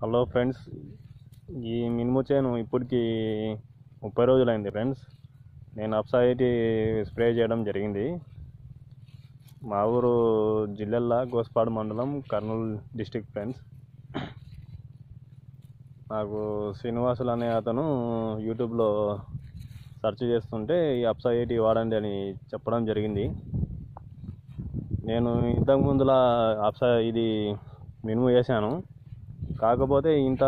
hello friends ఈ మినుము చేను ఇప్పటికి ముప్పై రోజులైంది ఫ్రెండ్స్ నేను అప్సైటీ స్ప్రే చేయడం జరిగింది మా ఊరు జిల్లెల్లా గోస్పాడు మండలం కర్నూలు డిస్టిక్ ఫ్రెండ్స్ నాకు శ్రీనివాసులు అనే అతను యూట్యూబ్లో సెర్చ్ చేస్తుంటే ఈ అప్సైటీ వాడండి అని చెప్పడం జరిగింది నేను ఇంతకు ముందులా అప్సా ఇది మినుము వేసాను కాకపోతే ఇంత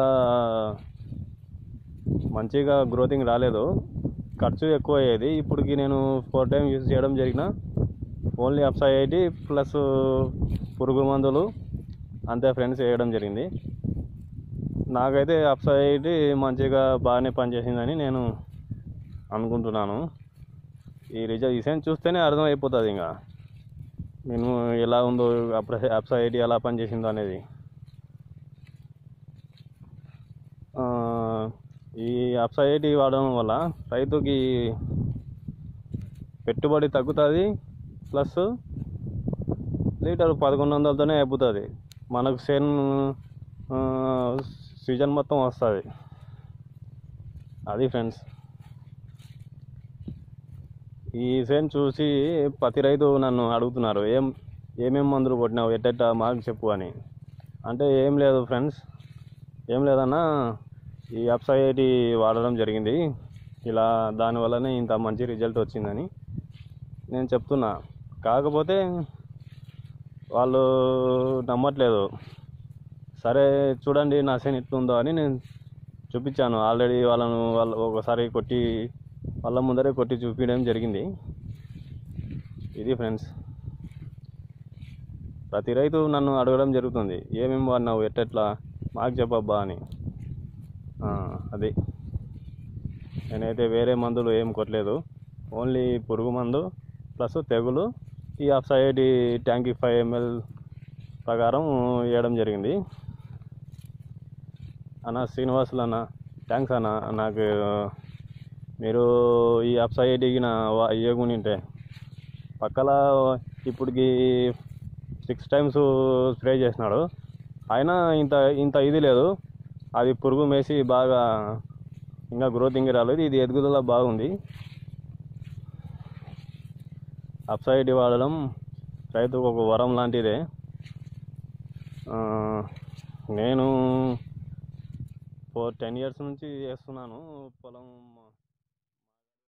మంచిగా గ్రోతింగ్ రాలేదు ఖర్చు ఎక్కువ అయ్యేది ఇప్పటికి నేను ఫోర్ టైం యూజ్ చేయడం జరిగిన ఓన్లీ అప్సా ఎయిటీ ప్లస్ పురుగు మందులు అంతే ఫ్రెండ్స్ వేయడం జరిగింది నాకైతే అప్సా ఎయిటీ మంచిగా బాగానే పనిచేసిందని నేను అనుకుంటున్నాను ఈ రిజల్ట్ ఈ సెన్స్ చూస్తేనే అర్థమైపోతుంది ఇంకా నేను ఎలా ఉందో అప్సా ఎయిటీ ఎలా పనిచేసిందో అనేది ఆ, ఈ అప్సైటీ వాడడం వల్ల రైతుకి పెట్టుబడి తగ్గుతుంది ప్లస్ లీటర్ పదకొండు వందలతోనే అయిపోతుంది మనకు సేన్ ఆ, సీజన్ మొత్తం వస్తుంది అది ఫ్రెండ్స్ ఈ సేన్ చూసి ప్రతి రైతు నన్ను అడుగుతున్నారు ఏం ఏమేం మందులు కొట్టినావు ఎట్టెట్ట మాకు చెప్పు అని అంటే ఏం లేదు ఫ్రెండ్స్ ఏం లేదన్నా ఈ అప్సైటీ వాడడం జరిగింది ఇలా దానివల్లనే ఇంత మంచి రిజల్ట్ వచ్చిందని నేను చెప్తున్నా కాకపోతే వాళ్ళు నమ్మట్లేదు సరే చూడండి నా సేన్ ఎట్లుందో అని నేను చూపించాను ఆల్రెడీ వాళ్ళను వాళ్ళు ఒకసారి కొట్టి వాళ్ళ ముందరే కొట్టి చూపించడం జరిగింది ఇది ఫ్రెండ్స్ ప్రతి రైతు నన్ను అడగడం జరుగుతుంది ఏమేమి వాడినావు ఎట్టెట్లా మాకు చెప్పబ్బా అని ఆ, అది నేనైతే వేరే మందులు ఏం కొట్టలేదు ఓన్లీ పురుగు మందు ప్లస్ తెగులు ఈ అప్సైడ్ ట్యాంక్ ఫైవ్ ఎంఎల్ ప్రకారం వేయడం జరిగింది అన్న శ్రీనివాసులు అన్న థ్యాంక్స్ అన్న నాకు మీరు ఈ అప్సైడ్కి నా ఇవ్వకుంటే పక్కల ఇప్పటికి సిక్స్ టైమ్స్ స్ప్రే చేసినాడు అయినా ఇంత ఇంత ఇది లేదు అది పురుగు మేసి బాగా ఇంకా గ్రోతింగ్ రాలేదు ఇది ఎదుగుదల బాగుంది అప్సైడ్ వాడడం రైతుకు ఒక వరం లాంటిదే ఆ, నేను ఫోర్ టెన్ ఇయర్స్ నుంచి చేస్తున్నాను పొలం